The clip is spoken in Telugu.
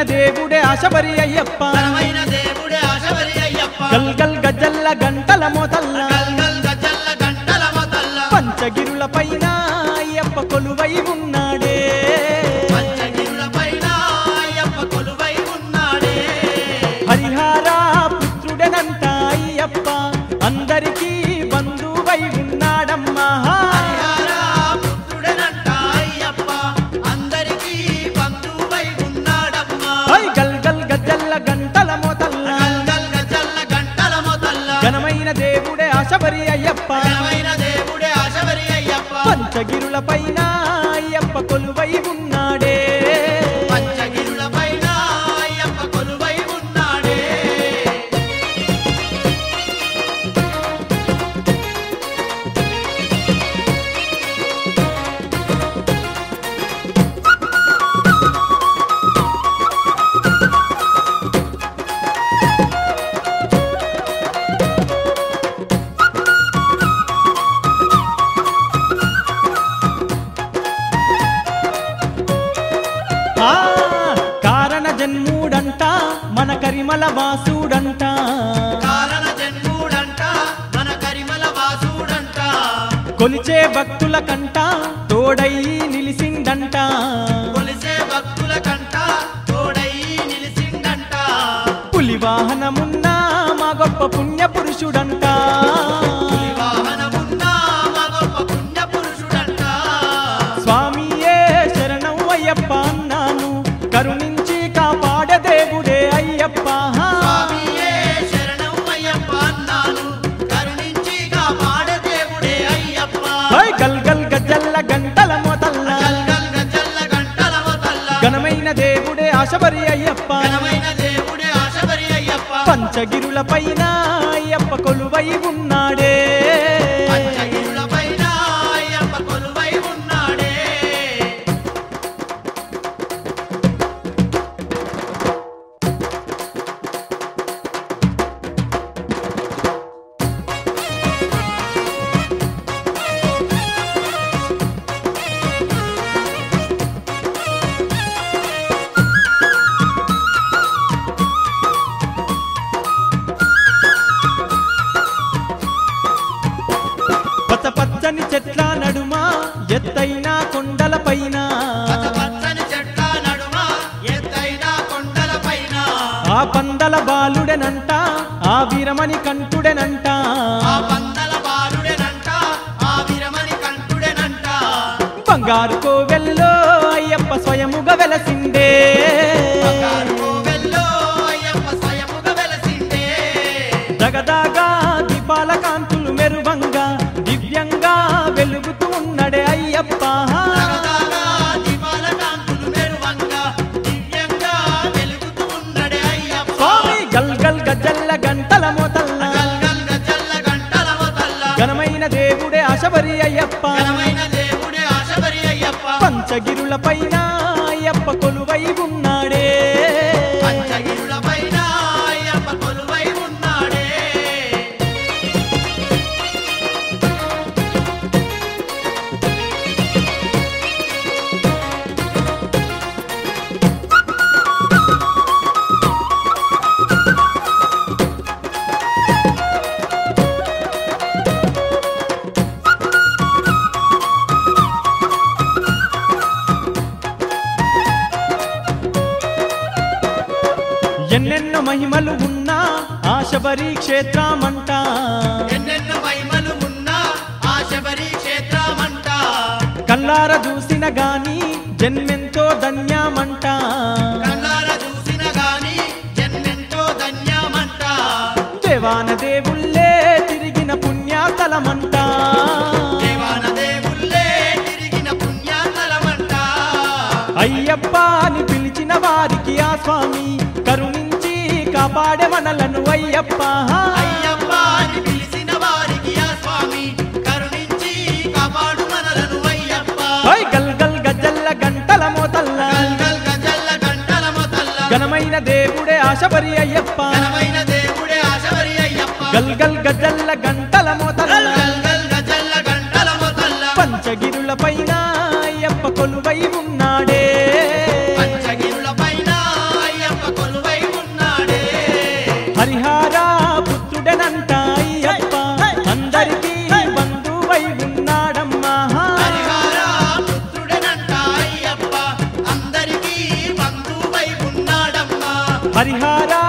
దేవుడే ఆశబరి అయ్యప్ప ఘనమైన దేవుడే ఆశబరి అయ్యప్ప గల్ గల్ గజల్ల గంటల మోతల్ల గల్ గల్ గజల్ల గంటల మొదల్ల పంచగిరుల పైన అయ్యప్ప కొలువై ఉన్నాడే పంచగిరుల పైన అయ్యప్ప కొలువై ఉన్నాడే హరిహార పుత్రుడనంట అయ్యప్ప అందరికీ బంధువై ఉన్నాడమ్మా హరిహర పుత్రుడనంట అయ్యప్ప అందరికీ బంధువై ఉన్నాడమ్మా హై గల్ గల్ గజల్ల గంటల మోతల్ల గల్ గల్ గజల్ల గంటల మొదల్ల ఘనమైన దేవుడే ఆశబరి అయ్యప్ప ఘనమైన దేవుడే ఆశబరి అయ్యప్ప పంచగిరుల పైన అయ్యప్ప కొలువై ఉన్నాడే పంచగిరుల పైన అయ్యప్ప కొలువై ఉన్నాడే ఆ కారణ జన్ముడంట మన కరిమల వాసుడంట కారణ జన్ముడంట మన కరిమల వాసుడంట కొలిచే భక్తుల కంట తోడై నిలిసిండంట కొలిసే భక్తుల కంట తోడై నిలిసిండంట పులి వాహనమున్న మా గొప్ప పుణ్య పురుషుడంట పులి వాహనమున్న మా గొప్ప పుణ్య పురుషుడంట స్వామియే శరణం అయ్యప్ప అన్నాను కరుణించి కాపాడే దేవుడే అయ్యప్ప స్వామియే శరణం అయ్యప్ప అన్నాను కరుణించి కాపాడే దేవుడే అయ్యప్ప హై గల్ గల్ గజల్ల గంటల మొతల్ల గల్ గల్ గజల్ల గంటల మొదల్ల ఘనమైన దేవుడే ఆశబరి అయ్యప్ప ఘనమైన దేవుడే ఆశబరి అయ్యప్ప పంచగిరుల పైన అయ్యప్ప కొలువై ఉన్నాడే పంచగిరుల పైన అయ్యప్ప కొలువై ఉన్నాడే పచ్చ పచ్చని చెట్ల నడుమ ఎత్తైన కొండల పైన పచ్చ పచ్చని చెట్ల నడుమ ఎత్తైన కొండల పైన ఆ పందల బాలుడెనంట ఆ వీరమణి కంటుడెనంట ఆ పందల బాలుడెనంట ఆ విరమణి కంఠుడెనంట బంగారు కోవెల్లో అయ్యప్ప స్వయముగా వెలసిండే బంగారు కోవెల్లో అయ్యప్ప స్వయముగా వెలసిండే జగదాగా దీపాల కాంతులు మెరువంగా దివ్యంగా వెలుగుతూ ఉన్నడే అయ్యప్ప జగదాగా దీపాల కాంతులు మెరువంగా దివ్యంగా వెలుగుతూ ఉన్నడే అయ్యప్ప స్వామి గల్ గల్ గజల్ల గంటల మోతల్ల గల్ గల్ గజల్ల గంటల మొదల్ల ఘనమైన దేవుడే ఆశబరి అయ్యప్ప ఘనమైన దేవుడే ఆశబరి అయ్యప్ప పంచగిరుల పైన అయ్యప్ప కొలువై ఉన్నాడే పంచగిరుల పైన అయ్యప్ప కొలువై ఉన్నాడే ఎన్నెన్నో మహిమలు ఉన్నా ఆశబరి క్షేత్రమంట ఎన్నెన్నో మహిమలు ఉన్నా ఆశబరి క్షేత్రమంట కల్లార చూసిన గాని జన్మెంతో ధన్యమంట కళ్ళార చూసిన గాని జన్మెంతో ధన్యమంట దేవాన దేవుళ్ళే తిరిగిన పుణ్యాతలమంట దేవాన దేవుళ్ళే తిరిగిన పుణ్యాతలమంట అయ్యప్ప అని పిలిచిన వారికి ఆ స్వామి కరుణించి కాపాడే మనలను అయ్యప్ప అయ్యప్ప అని పిలిచిన వారికి ఆ స్వామి కరుణించి కాపాడు మనలను అయ్యప్ప హై గల్ గల్ గజల్ల గంటల మోతల్ల గల్ గల్ గజల్ల గంటల మొదల్ల ఘనమైన దేవుడే ఆశబరి అయ్యప్ప ఘనమైన దేవుడే ఆశబరి అయ్యప్ప గల్ గల్ గజల్ల గంటల మోతల్ల గల్ గల్ గజల్ల గంటల మొదల్ల పంచగిరుల పైన అయ్యప్ప కొలువై ఉన్నాడే పంచగిరుల పైన హరిహార